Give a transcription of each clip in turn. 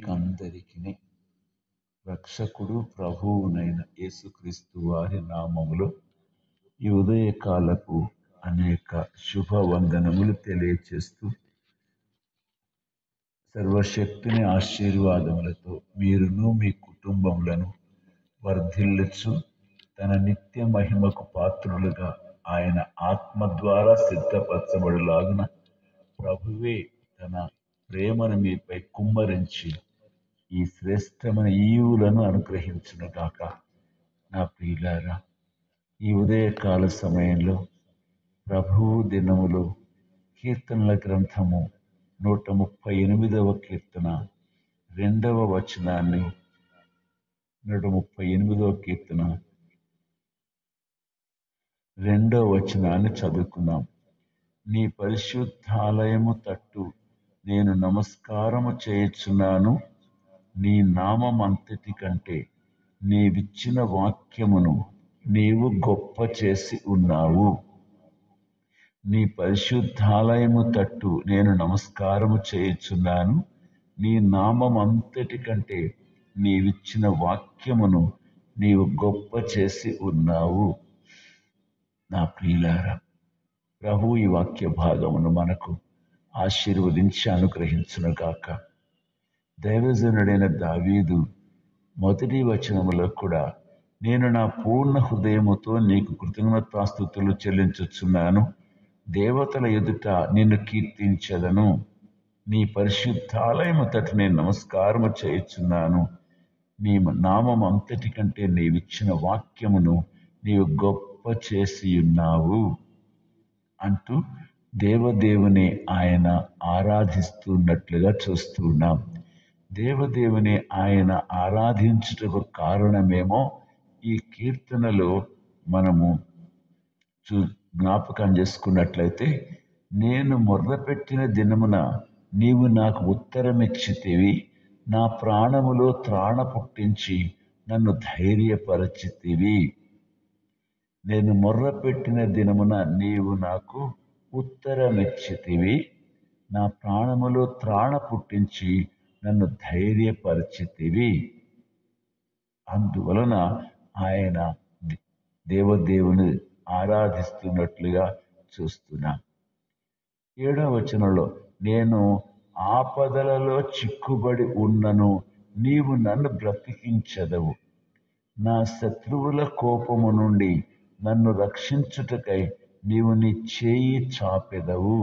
మీకందరికీ రక్షకుడు ప్రభువునైన యేసుక్రీస్తు వారి నామములో ఈ ఉదయకాలపు అనేక శుభవందనములు తెలియచేస్తూ సర్వశక్తిని ఆశీర్వాదములతో మీరును మీ కుటుంబములను వర్ధిల్లుచు తన నిత్య మహిమకు పాత్రులుగా ఆయన ఆత్మ ద్వారా సిద్ధపరచబడులాగున ప్రభువే తన ప్రేమను మీపై కుమ్మరించి ఈ శ్రేష్టమైన ఈవులను అనుగ్రహించునుగాక నా ప్రియులారా ఈ ఉదయకాల సమయంలో ప్రభువు దినములో కీర్తనల గ్రంథము నూట ముప్పై ఎనిమిదవ కీర్తన రెండవ వచనాన్ని నూట ముప్పై ఎనిమిదవ కీర్తన రెండవ వచనాన్ని చదువుకుందాం నీ పరిశుద్ధాలయము తట్టు నేను నమస్కారము చేయుచున్నాను నీ నామం అంతటి కంటే నీవిచ్చిన వాక్యమును నీవు గొప్ప చేసి ఉన్నావు నీ పరిశుద్ధాలయము తట్టు నేను నమస్కారము చేయుచున్నాను నీ నామం అంతటి కంటే నీవిచ్చిన వాక్యమును నీవు గొప్ప చేసి ఉన్నావు నా ప్రియులారా ప్రభు ఈ వాక్య భాగమును మనకు ఆశీర్వదించి అనుగ్రహించునుగాక దైవజనుడైన దావీదు మొదటి వచనములో కూడా నేను నా పూర్ణ హృదయముతో నీకు కృతజ్ఞతాస్థుతులు చెల్లించుచున్నాను దేవతల ఎదుట నిన్ను కీర్తించదను నీ పరిశుద్ధాలయము తటి నేను నమస్కారము చేయుచున్నాను నీ నామం అంతటి కంటే నీవిచ్చిన వాక్యమును నీవు గొప్ప చేసి ఉన్నావు అంటూ దేవదేవుని ఆయన ఆరాధిస్తున్నట్లుగా చూస్తున్నాం దేవదేవుని ఆయన ఆరాధించుటకు కారణమేమో ఈ కీర్తనలో మనము చూ జ్ఞాపకం చేసుకున్నట్లయితే నేను మొర్రపెట్టిన దినమున నీవు నాకు ఉత్తరమిచ్చితివి నా ప్రాణములో త్రాణ పుట్టించి నన్ను ధైర్యపరచితివి నేను మొర్రపెట్టిన దినమున నీవు నాకు ఉత్తరమిచ్చితివి నా ప్రాణములో త్రాణ పుట్టించి నన్ను ధైర్యపరిచితివి అందువలన ఆయన దేవదేవుని ఆరాధిస్తున్నట్లుగా చూస్తున్నాం ఏడవ వచనంలో నేను ఆపదలలో చిక్కుబడి ఉన్నను నీవు నన్ను బ్రతికించదవు నా శత్రువుల కోపము నుండి నన్ను రక్షించుటకై నీవు నీ చేయి చాపెదవు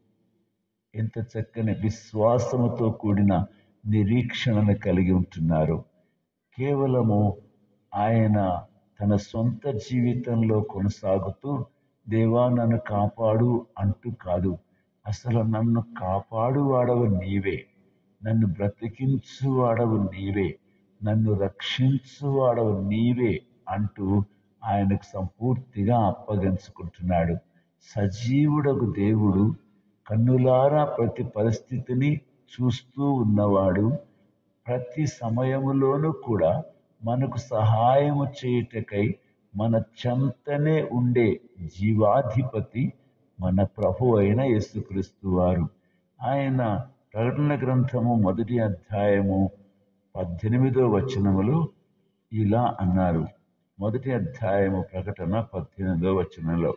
ఎంత చక్కని విశ్వాసముతో కూడిన నిరీక్షణను కలిగి ఉంటున్నారు కేవలము ఆయన తన సొంత జీవితంలో కొనసాగుతూ దేవా నన్ను కాపాడు అంటూ కాదు అసలు నన్ను కాపాడువాడవు నీవే నన్ను బ్రతికించువాడవు నీవే నన్ను రక్షించువాడవు నీవే అంటూ ఆయనకు సంపూర్తిగా అప్పగించుకుంటున్నాడు సజీవుడకు దేవుడు కన్నులారా ప్రతి పరిస్థితిని చూస్తూ ఉన్నవాడు ప్రతి సమయములోనూ కూడా మనకు సహాయము చేయుటకై మన చెంతనే ఉండే జీవాధిపతి మన ప్రభు అయిన యేసుక్రీస్తు వారు ఆయన ప్రకటన గ్రంథము మొదటి అధ్యాయము పద్దెనిమిదో వచనములు ఇలా అన్నారు మొదటి అధ్యాయము ప్రకటన పద్దెనిమిదో వచనంలో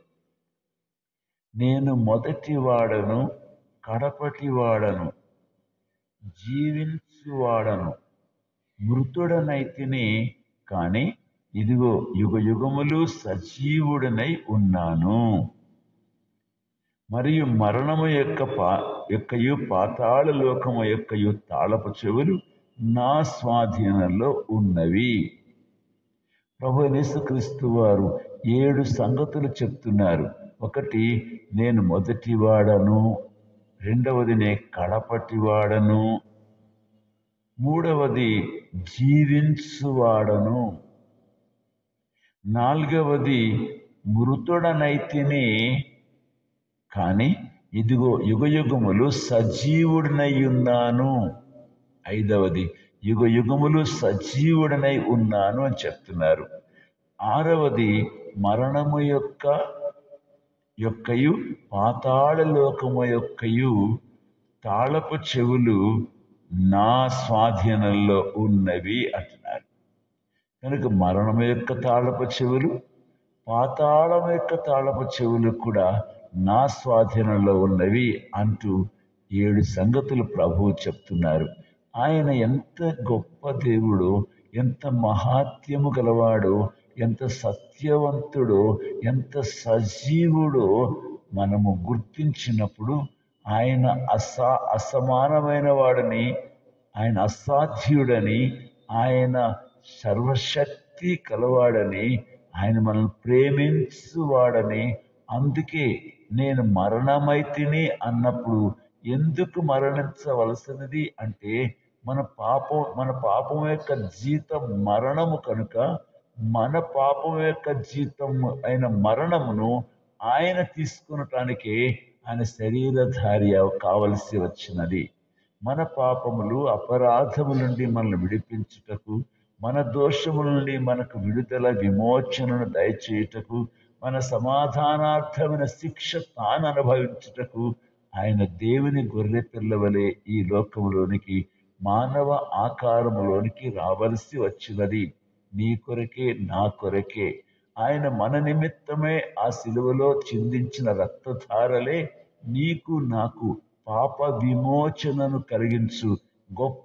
నేను మొదటి వాడను కడపటి వాడను జీవించువాడను మృతుడనైతిని కానీ ఇదిగో యుగ యుగములు సజీవుడనై ఉన్నాను మరియు మరణము యొక్క పా యొక్కయు పాతాళ లోకము యొక్కయు తాళపు చెవులు నా స్వాధీనంలో ఉన్నవి ప్రభు యేసుక్రీస్తు వారు ఏడు సంగతులు చెప్తున్నారు ఒకటి నేను మొదటి వాడను రెండవది నే కడపటి వాడను మూడవది జీవించువాడను నాలుగవది మృతుడనైతిని కానీ ఇదిగో యుగయుగములు సజీవుడినై ఉన్నాను ఐదవది యుగ యుగములు సజీవుడనై ఉన్నాను అని చెప్తున్నారు ఆరవది మరణము యొక్క యొక్కయు పాతాళ లోకము యొక్కయు తాళపు చెవులు నా స్వాధీనంలో ఉన్నవి అంటున్నారు కనుక మరణం యొక్క తాళపు చెవులు పాతాళం యొక్క తాళపు చెవులు కూడా నా స్వాధీనంలో ఉన్నవి అంటూ ఏడు సంగతులు ప్రభువు చెప్తున్నారు ఆయన ఎంత గొప్ప దేవుడు ఎంత మహాత్యము గలవాడు ఎంత సత్యవంతుడు ఎంత సజీవుడో మనము గుర్తించినప్పుడు ఆయన అసా అసమానమైన వాడని ఆయన అసాధ్యుడని ఆయన సర్వశక్తి కలవాడని ఆయన మనల్ని ప్రేమించువాడని అందుకే నేను మరణమైతిని అన్నప్పుడు ఎందుకు మరణించవలసినది అంటే మన పాపం మన పాపం యొక్క జీతం మరణము కనుక మన పాపం యొక్క జీతం అయిన మరణమును ఆయన తీసుకునటానికి ఆయన శరీరధారి కావలసి వచ్చినది మన పాపములు అపరాధముల నుండి మనల్ని విడిపించుటకు మన దోషముల నుండి మనకు విడుదల విమోచనను దయచేయుటకు మన సమాధానార్థమైన శిక్ష తాను అనుభవించుటకు ఆయన దేవుని గొర్రె పిల్లవలే ఈ లోకములోనికి మానవ ఆకారములోనికి రావలసి వచ్చినది నీ కొరకే నా కొరకే ఆయన మన నిమిత్తమే ఆ సిలువలో చిందించిన రక్తధారలే నీకు నాకు పాప విమోచనను కలిగించు గొప్ప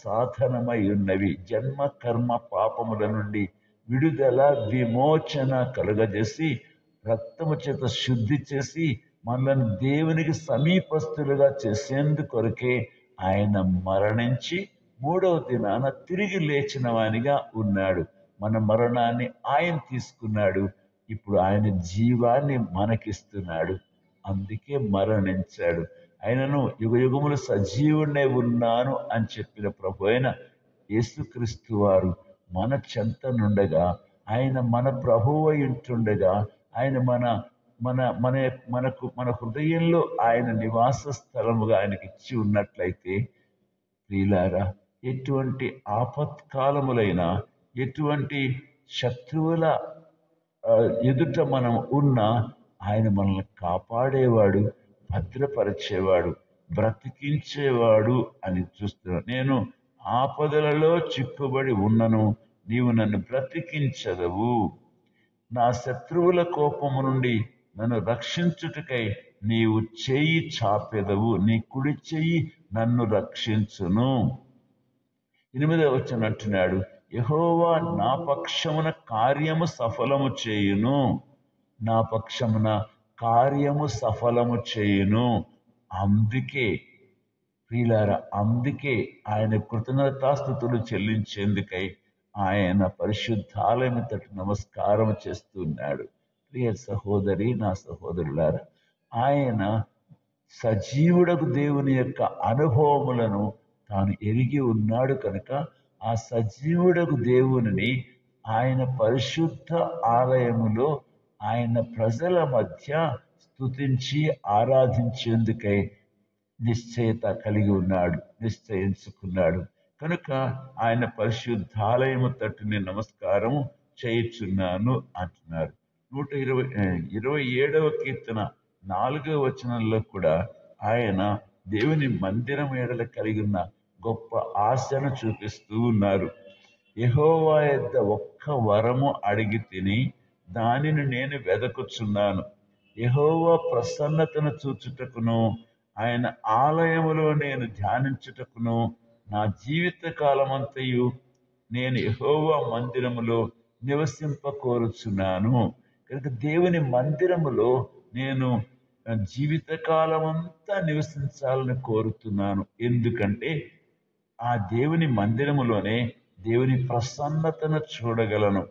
సాధనమై ఉన్నవి జన్మ కర్మ పాపముల నుండి విడుదల విమోచన కలుగజేసి రక్తము చేత శుద్ధి చేసి మనల్ని దేవునికి సమీపస్తులుగా చేసేందుకొరకే ఆయన మరణించి మూడవ దినాన తిరిగి లేచిన వానిగా ఉన్నాడు మన మరణాన్ని ఆయన తీసుకున్నాడు ఇప్పుడు ఆయన జీవాన్ని మనకిస్తున్నాడు అందుకే మరణించాడు ఆయనను యుగ యుగములు సజీవుడే ఉన్నాను అని చెప్పిన ప్రభు అయిన యేసుక్రీస్తు వారు మన చెంత నుండగా ఆయన మన ప్రభువు అయి ఉంటుండగా ఆయన మన మన మన మనకు మన హృదయంలో ఆయన నివాస స్థలముగా ఆయనకి ఇచ్చి ఉన్నట్లయితే ప్రియులారా ఎటువంటి ఆపత్కాలములైన ఎటువంటి శత్రువుల ఆ, ఎదుట మనం ఉన్నా ఆయన మనల్ని కాపాడేవాడు భద్రపరిచేవాడు బ్రతికించేవాడు అని చూస్తున్నాను నేను ఆపదలలో చిక్కుబడి ఉన్నను నీవు నన్ను బ్రతికించదవు నా శత్రువుల కోపము నుండి నన్ను రక్షించుటకై నీవు చేయి చాపెదవు నీ కుడి చెయ్యి నన్ను రక్షించును ఎనిమిదవ వచ్చిన అంటున్నాడు యహోవా నా పక్షమున కార్యము సఫలము చేయును నా పక్షమున కార్యము సఫలము చేయును అందుకే ప్రియులారా అందుకే ఆయన కృతజ్ఞతాస్థుతులు చెల్లించేందుకై ఆయన పరిశుద్ధాలయం తట్టు నమస్కారం చేస్తున్నాడు ప్రియ సహోదరి నా సహోదరులారా ఆయన సజీవుడకు దేవుని యొక్క అనుభవములను తాను ఎరిగి ఉన్నాడు కనుక ఆ సజీవుడకు దేవునిని ఆయన పరిశుద్ధ ఆలయములో ఆయన ప్రజల మధ్య స్తుతించి ఆరాధించేందుకై నిశ్చయత కలిగి ఉన్నాడు నిశ్చయించుకున్నాడు కనుక ఆయన పరిశుద్ధాలయము తట్టుని నమస్కారం చేయుచున్నాను అంటున్నారు నూట ఇరవై ఆ, ఇరవై ఏడవ కీర్తన నాలుగవ వచనంలో కూడా ఆయన దేవుని మందిరం ఏడల కలిగి ఉన్న గొప్ప ఆశను చూపిస్తూ ఉన్నారు యెహోవా యొద్ద ఒక్క వరము అడిగి తిని దానిని నేను వెదకుచున్నాను యెహోవా ప్రసన్నతను చూచుటకును ఆయన ఆలయములో నేను ధ్యానించుటకును నా జీవిత కాలమంతయు నేను యెహోవా మందిరములో నివసింప కోరుచున్నాను కనుక దేవుని మందిరములో నేను జీవిత కాలమంతా నివసించాలని కోరుతున్నాను ఎందుకంటే ఆ దేవుని మందిరములోనే దేవుని ప్రసన్నతను చూడగలను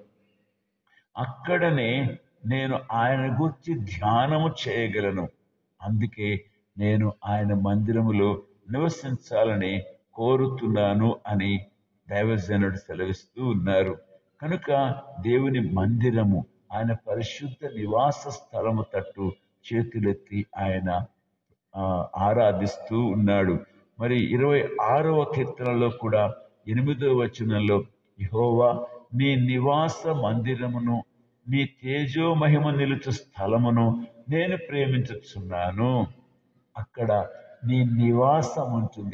అక్కడనే నేను ఆయన గురించి ధ్యానము చేయగలను అందుకే నేను ఆయన మందిరములో నివసించాలని కోరుతున్నాను అని దైవజనుడు సెలవిస్తూ ఉన్నారు కనుక దేవుని మందిరము ఆయన పరిశుద్ధ నివాస స్థలము తట్టు చేతులెత్తి ఆయన ఆ, ఆరాధిస్తూ ఉన్నాడు మరి ఇరవై ఆరవ కీర్తనలో కూడా ఎనిమిదవ వచనంలో యెహోవా నీ నివాస మందిరమును నీ తేజో మహిమ నిలుచు స్థలమును నేను ప్రేమించుచున్నాను అక్కడ నీ నివాసం ఉంటుంది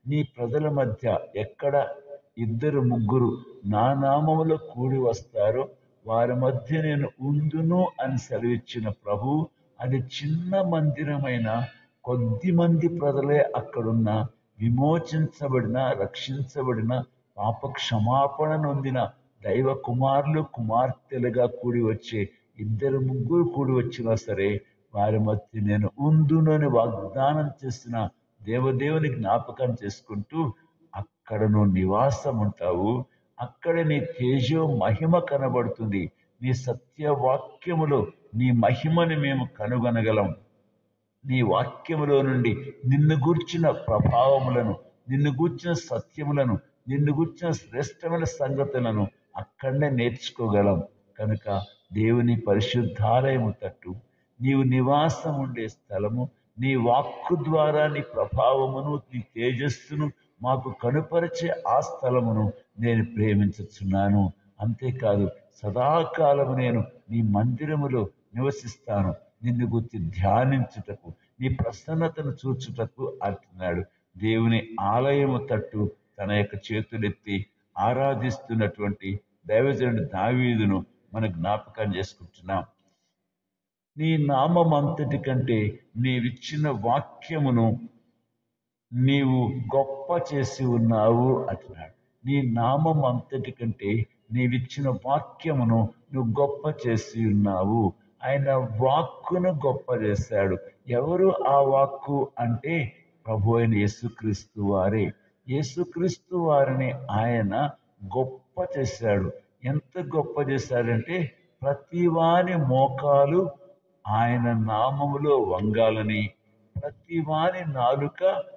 నీ ప్రజల మధ్య ఎక్కడ ఇద్దరు ముగ్గురు నా నామములో కూడి వస్తారో వారి మధ్య నేను ఉందును అని సెలవిచ్చిన ప్రభు అది చిన్న మందిరమైన కొద్ది మంది ప్రజలే అక్కడున్న విమోచించబడిన రక్షించబడిన పాప క్షమాపణ నొందిన దైవ కుమారులు కుమార్తెలుగా కూడి వచ్చే ఇద్దరు ముగ్గురు కూడి వచ్చినా సరే వారి మధ్య నేను ఉందునని వాగ్దానం చేసిన దేవదేవుని జ్ఞాపకం చేసుకుంటూ అక్కడ నువ్వు నివాసం ఉంటావు అక్కడ నీ తేజో మహిమ కనబడుతుంది నీ సత్యవాక్యములో నీ మహిమని మేము కనుగొనగలం నీ వాక్యములో నుండి నిన్ను గూర్చిన ప్రభావములను నిన్ను గూర్చిన సత్యములను నిన్ను గూర్చిన శ్రేష్టమైన సంగతులను అక్కడనే నేర్చుకోగలం కనుక దేవుని పరిశుద్ధాలయము తట్టు నీవు నివాసం ఉండే స్థలము నీ వాక్కు ద్వారా నీ ప్రభావమును నీ తేజస్సును మాకు కనుపరిచే ఆ స్థలమును నేను ప్రేమించుచున్నాను అంతేకాదు సదాకాలము నేను నీ మందిరములో నివసిస్తాను నిన్ను గుర్తి ధ్యానించుటకు నీ ప్రసన్నతను చూచుటకు అంటున్నాడు దేవుని ఆలయము తట్టు తన యొక్క చేతులెత్తి ఆరాధిస్తున్నటువంటి దైవజనుడు దావీదును మన జ్ఞాపకం చేసుకుంటున్నాం నీ నామం అంతటి కంటే నీవిచ్చిన వాక్యమును నీవు గొప్ప చేసి ఉన్నావు అంటున్నాడు నీ నామం అంతటి కంటే నీవిచ్చిన వాక్యమును నువ్వు గొప్ప చేసి ఉన్నావు ఆయన వాక్కును గొప్ప చేశాడు ఎవరు ఆ వాక్కు అంటే ప్రభు అయిన యేసుక్రీస్తు వారే యేసుక్రీస్తు వారిని ఆయన గొప్ప చేశాడు ఎంత గొప్ప చేశాడంటే ప్రతివాని మోకాలు ఆయన నామములో వంగాలని ప్రతివాని నాలుక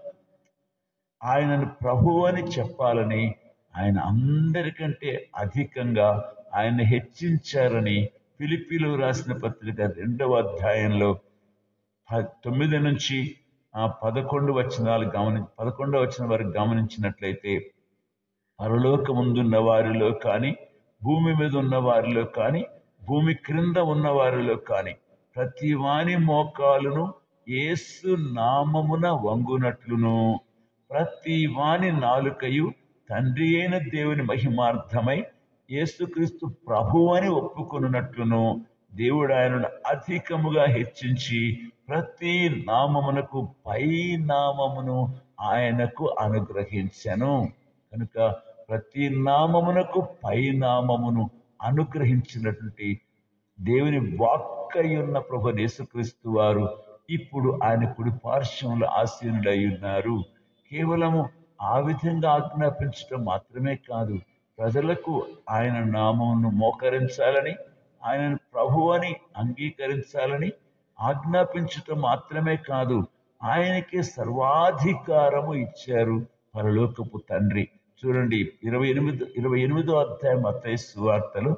ఆయనను ప్రభు అని చెప్పాలని ఆయన అందరికంటే అధికంగా ఆయన హెచ్చించారని ఫిలిపిలో రాసిన పత్రిక రెండవ అధ్యాయంలో ప- తొమ్మిది నుంచి ఆ పదకొండు వచనాలు గమని పదకొండవ వచ్చిన వారికి గమనించినట్లయితే పరలోకముందున్న వారిలో కానీ భూమి మీద ఉన్న వారిలో కానీ భూమి క్రింద ఉన్న వారిలో కానీ ప్రతి వాని మోకాలును యేసు నామమున వంగునట్లును ప్రతి వాని నాలుకయు తండ్రి అయిన దేవుని మహిమార్థమై యేసుక్రీస్తు ప్రభు అని ఒప్పుకొనున్నట్లును దేవుడు ఆయనను అధికముగా హెచ్చించి ప్రతి నామమునకు పై నామమును ఆయనకు అనుగ్రహించెను కనుక ప్రతి నామమునకు పై నామమును అనుగ్రహించినటువంటి దేవుని వాక్కై ఉన్న ప్రభు యేసుక్రీస్తు వారు ఇప్పుడు ఆయన కుడి పార్శ్వంలో ఆసీనుడై ఉన్నారు కేవలము ఆ విధంగా ఆజ్ఞాపించడం మాత్రమే కాదు ప్రజలకు ఆయన నామమును మోకరించాలని ఆయనను ప్రభు అని అంగీకరించాలని ఆజ్ఞాపించటం మాత్రమే కాదు ఆయనకి సర్వాధికారము ఇచ్చారు పరలోకపు తండ్రి చూడండి ఇరవై ఎనిమిది ఇరవై ఎనిమిదో అధ్యాయం అత్తయ్య సువార్తలు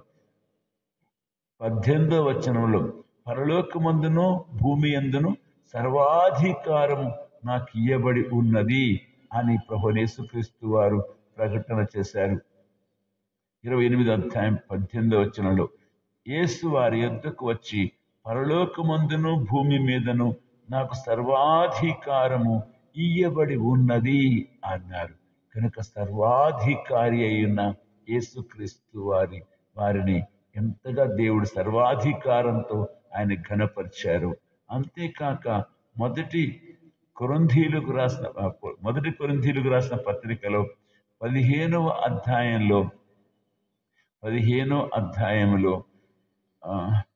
పద్దెనిమిదో వచనంలో పరలోకమందును భూమి అందును సర్వాధికారము నాకు ఇయ్యబడి ఉన్నది అని ప్రభు యేసుక్రీస్తు వారు ప్రకటన చేశారు ఇరవై ఎనిమిది అధ్యాయం పద్దెనిమిదో వచనంలో యేసు వారి యొద్దకు వచ్చి పరలోకమందును భూమి మీదను నాకు సర్వాధికారము ఇయ్యబడి ఉన్నది అన్నారు కనుక సర్వాధికారి అయిన యేసుక్రీస్తు వారి వారిని ఎంతగా దేవుడు సర్వాధికారంతో ఆయన ఘనపరిచారు అంతేకాక మొదటి కొరంధీలకు రాసిన మొదటి కొరంధీలకు రాసిన పత్రికలో పదిహేనవ అధ్యాయంలో పదిహేనో అధ్యాయంలో ఆ,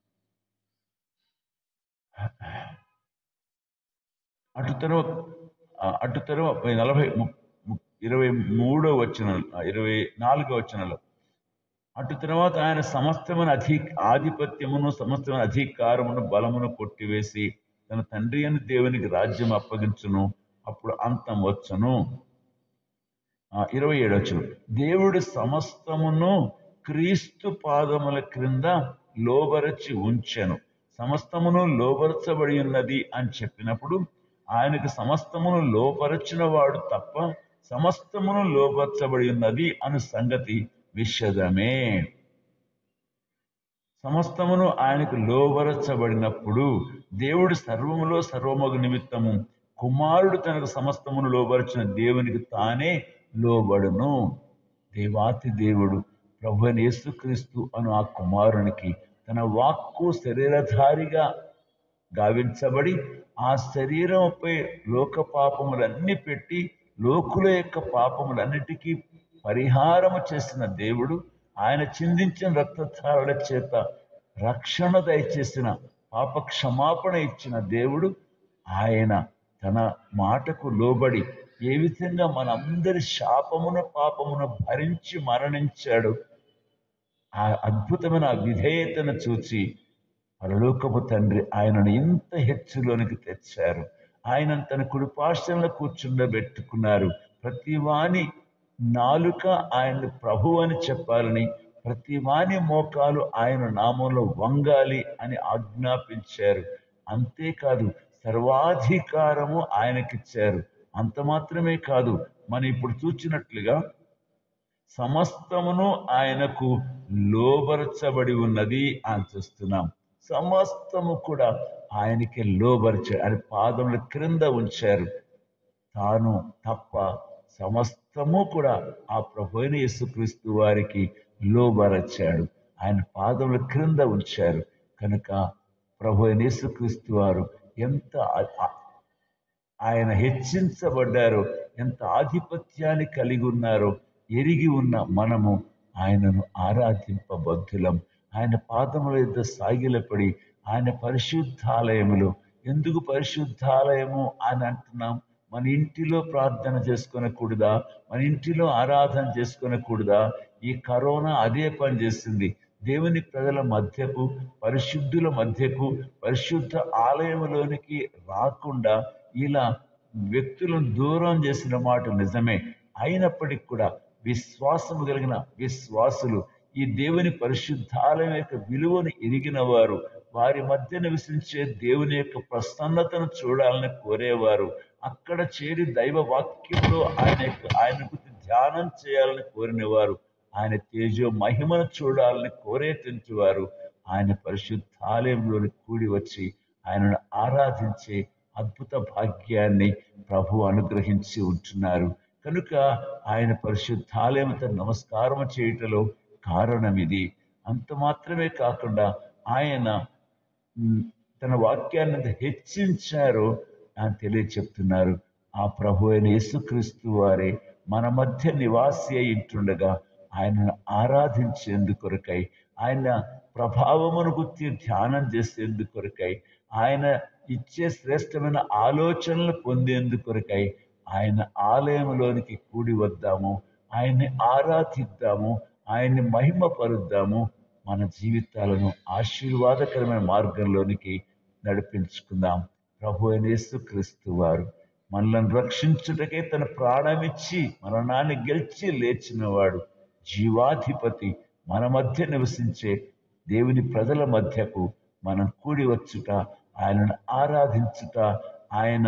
అటు తర్వాత అటు తర్వాత నలభై ము- ము- ఇరవై మూడో వచ్చిన ఇరవై నాలుగో వచనంలో అటు తర్వాత ఆయన సమస్తమైన అధి ఆధిపత్యమును సమస్తమైన అధికారమును బలమును కొట్టివేసి తన తండ్రి అని దేవునికి రాజ్యం అప్పగించును అప్పుడు అంతం వచ్చును ఆ, ఇరవై ఏడు వచ్చును దేవుడు సమస్తమును క్రీస్తు పాదముల క్రింద లోబరచి ఉంచెను సమస్తమును లోబరచబడి ఉన్నది అని చెప్పినప్పుడు ఆయనకు సమస్తమును లోపరచిన వాడు తప్ప సమస్తమును లోపరచబడి ఉన్నది అను సంగతి విషదమే సమస్తమును ఆయనకు లోబరచబడినప్పుడు దేవుడు సర్వములో సర్వమగు నిమిత్తము కుమారుడు తనకు సమస్తమును లోబరిచిన దేవునికి తానే లోబడును దేవాతి దేవుడు ప్రభు అయిన యేసుక్రీస్తు అను ఆ కుమారునికి తన వాక్కు శరీరధారిగా గావించబడి ఆ శరీరంపై లోక పాపములన్నీ పెట్టి లోకుల యొక్క పాపములన్నిటికీ పరిహారము చేసిన దేవుడు ఆయన చిందించిన రక్తధారల చేత రక్షణ దయచేసిన పాప క్షమాపణ ఇచ్చిన దేవుడు ఆయన తన మాటకు లోబడి ఏ విధంగా మనందరి శాపమును పాపమును భరించి మరణించాడు ఆ అద్భుతమైన ఆ విధేయతను చూచి పరలోకపు తండ్రి ఆయనను ఇంత హెచ్చులోనికి తెచ్చారు ఆయన తన కుడిపార్శ్వంలో కూర్చుండబెట్టుకున్నారు ప్రతి వాని నాలుక ఆయన ప్రభు అని చెప్పాలని ప్రతి వాని మోకాలు ఆయన నామంలో వంగాలి అని ఆజ్ఞాపించారు అంతేకాదు సర్వాధికారము ఆయనకిచ్చారు అంత మాత్రమే కాదు మనం ఇప్పుడు చూచినట్లుగా సమస్తమును ఆయనకు లోబరచబడి ఉన్నది అని చూస్తున్నాం సమస్తము కూడా ఆయనకి లోబరిచాడు ఆయన పాదముల క్రింద ఉంచారు తాను తప్ప సమస్తము కూడా ఆ ప్రభు అయిన యేసుక్రీస్తు వారికి లోబరచాడు ఆయన పాదముల క్రింద ఉంచారు కనుక ప్రభు అయిన యేసుక్రీస్తు వారు ఎంత ఆ- ఆ- ఆయన హెచ్చించబడ్డారో ఎంత ఆధిపత్యాన్ని కలిగి ఉన్నారో ఎరిగి ఉన్న మనము ఆయనను ఆరాధింపబద్ధులం ఆయన పాదముల యొద్ద సాగిలపడి ఆయన పరిశుద్ధాలయములో ఎందుకు పరిశుద్ధాలయము అని అంటున్నాం మన ఇంటిలో ప్రార్థన చేసుకొనకూడదా మన ఇంటిలో ఆరాధన చేసుకొనకూడదా ఈ కరోనా అదే పని చేస్తుంది దేవుని ప్రజల మధ్యకు పరిశుద్ధుల మధ్యకు పరిశుద్ధ ఆలయములోనికి రాకుండా ఇలా వ్యక్తులను దూరం చేసిన మాట నిజమే అయినప్పటికీ కూడా విశ్వాసము కలిగిన విశ్వాసులు ఈ దేవుని పరిశుద్ధాలయం యొక్క విలువను ఎరిగిన వారు వారి మధ్య నివసించే దేవుని యొక్క ప్రసన్నతను చూడాలని కోరేవారు అక్కడ చేరి దైవ వాక్యంలో ఆయన యొక్క ఆయన గురించి ధ్యానం చేయాలని కోరినవారు ఆయన తేజో మహిమను చూడాలని కోరేటువంటి వారు ఆయన పరిశుద్ధాలయంలోని కూడి వచ్చి ఆయనను ఆరాధించే అద్భుత భాగ్యాన్ని ప్రభు అనుగ్రహించి ఉంటున్నారు కనుక ఆయన పరిశుద్ధాలయంతో నమస్కారం చేయటంలో కారణం ఇది అంత మాత్రమే కాకుండా ఆయన ఉమ్, తన వాక్యాన్ని ఎంత హెచ్చించారో అని తెలియచెప్తున్నారు ఆ ప్రభు అయిన యేసుక్రీస్తు వారే మన మధ్య నివాసి అయి ఉంటుండగా ఆయనను ఆరాధించేందుకొరకై ఆయన ప్రభావమును గుర్తి ధ్యానం చేసేందుకొరకై ఆయన ఇచ్చే శ్రేష్టమైన ఆలోచనలు పొందేందుకొరకై ఆయన ఆలయంలోనికి కూడి వద్దాము ఆయన్ని ఆరాధిద్దాము ఆయన్ని మహిమపరుద్దాము మన జీవితాలను ఆశీర్వాదకరమైన మార్గంలోనికి నడిపించుకుందాం ప్రభు అయిన యేసుక్రీస్తు వారు మనల్ని రక్షించుటకే తన ప్రాణమిచ్చి మరణాన్ని గెలిచి లేచినవాడు జీవాధిపతి మన మధ్య నివసించే దేవుని ప్రజల మధ్యకు మనం కూడి వచ్చుట ఆయనను ఆరాధించుట ఆయన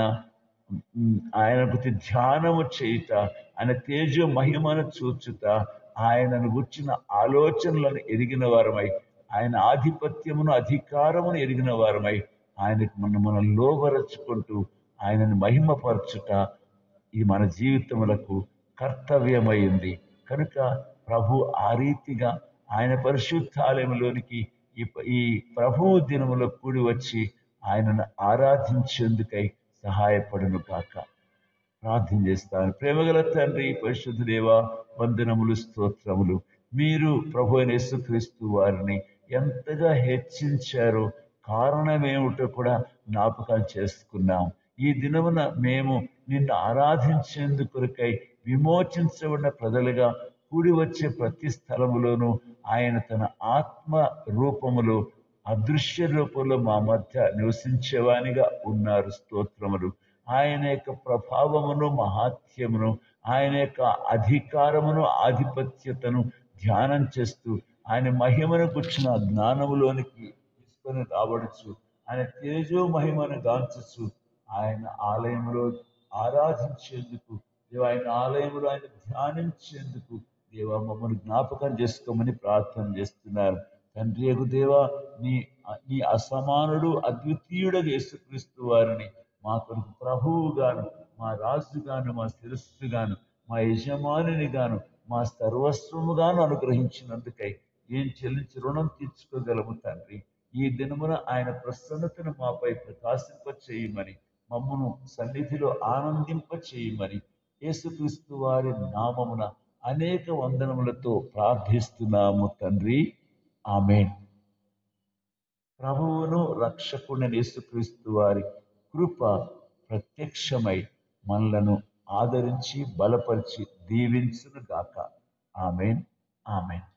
ఉమ్, ఆయన గురించి ధ్యానము చేయుట ఆయన తేజో మహిమను చూచుట ఆయనను గుర్చిన ఆలోచనలను ఎరిగిన వారమై ఆయన ఆధిపత్యమును అధికారమును ఎరిగిన వారమై ఆయనకు మనం మనం లోబరచుకుంటూ ఆయనను మహిమపరచుట ఇది మన జీవితములకు కర్తవ్యమైంది కనుక ప్రభు ఆ రీతిగా ఆయన పరిశుద్ధాలయంలోనికి ఈ ఈ ప్రభువు దినములో కూడి వచ్చి ఆయనను ఆరాధించేందుకై సహాయపడును కాక ప్రార్థన చేస్తాను ప్రేమగల తండ్రి పరిశుద్ధ దేవ వందనములు స్తోత్రములు మీరు ప్రభు అయిన యేసుక్రీస్తు వారిని ఎంతగా హెచ్చించారో కారణమేమిటో కూడా జ్ఞాపకం చేసుకున్నాం ఈ దినమున మేము నిన్ను ఆరాధించేందుకొరకై విమోచించబడిన ప్రజలుగా కూడి వచ్చే ప్రతి స్థలములోనూ ఆయన తన ఆత్మ రూపములో అదృశ్య రూపంలో మా మధ్య నివసించేవానిగా ఉన్నారు స్తోత్రములు ఆయన యొక్క ప్రభావమును మహాత్యమును ఆయన యొక్క అధికారమును ఆధిపత్యతను ధ్యానం చేస్తూ ఆయన మహిమను కూర్చున్న జ్ఞానములోనికి తీసుకొని రాబడుచు ఆయన తేజో మహిమను గాంచుచు ఆయన ఆలయంలో ఆరాధించేందుకు దేవ ఆయన ఆలయంలో ఆయన ధ్యానించేందుకు దేవ మమ్మల్ని జ్ఞాపకం చేసుకోమని ప్రార్థన చేస్తున్నారు తండ్రి యొక్క దేవ నీ నీ అసమానుడు అద్వితీయుడు యేసుక్రీస్తు వారిని మా కొరకు ప్రభువుగాను మా రాజుగాను మా శిరస్సుగాను మా యజమానిని గాను మా సర్వస్వముగాను అనుగ్రహించినందుకై ఏం చెల్లించి రుణం తీర్చుకోగలము తండ్రి ఈ దినమున ఆయన ప్రసన్నతను మాపై ప్రకాశింప చేయమని మమ్మను సన్నిధిలో ఆనందింప చేయమని యేసుక్రీస్తు వారి నామమున అనేక వందనములతో ప్రార్థిస్తున్నాము తండ్రి ఆమెన్ ప్రభువును రక్షకుని యేసుక్రీస్తు వారి కృప ప్రత్యక్షమై మనలను ఆదరించి బలపరిచి దీవించును గాక ఆమెన్ ఆమెన్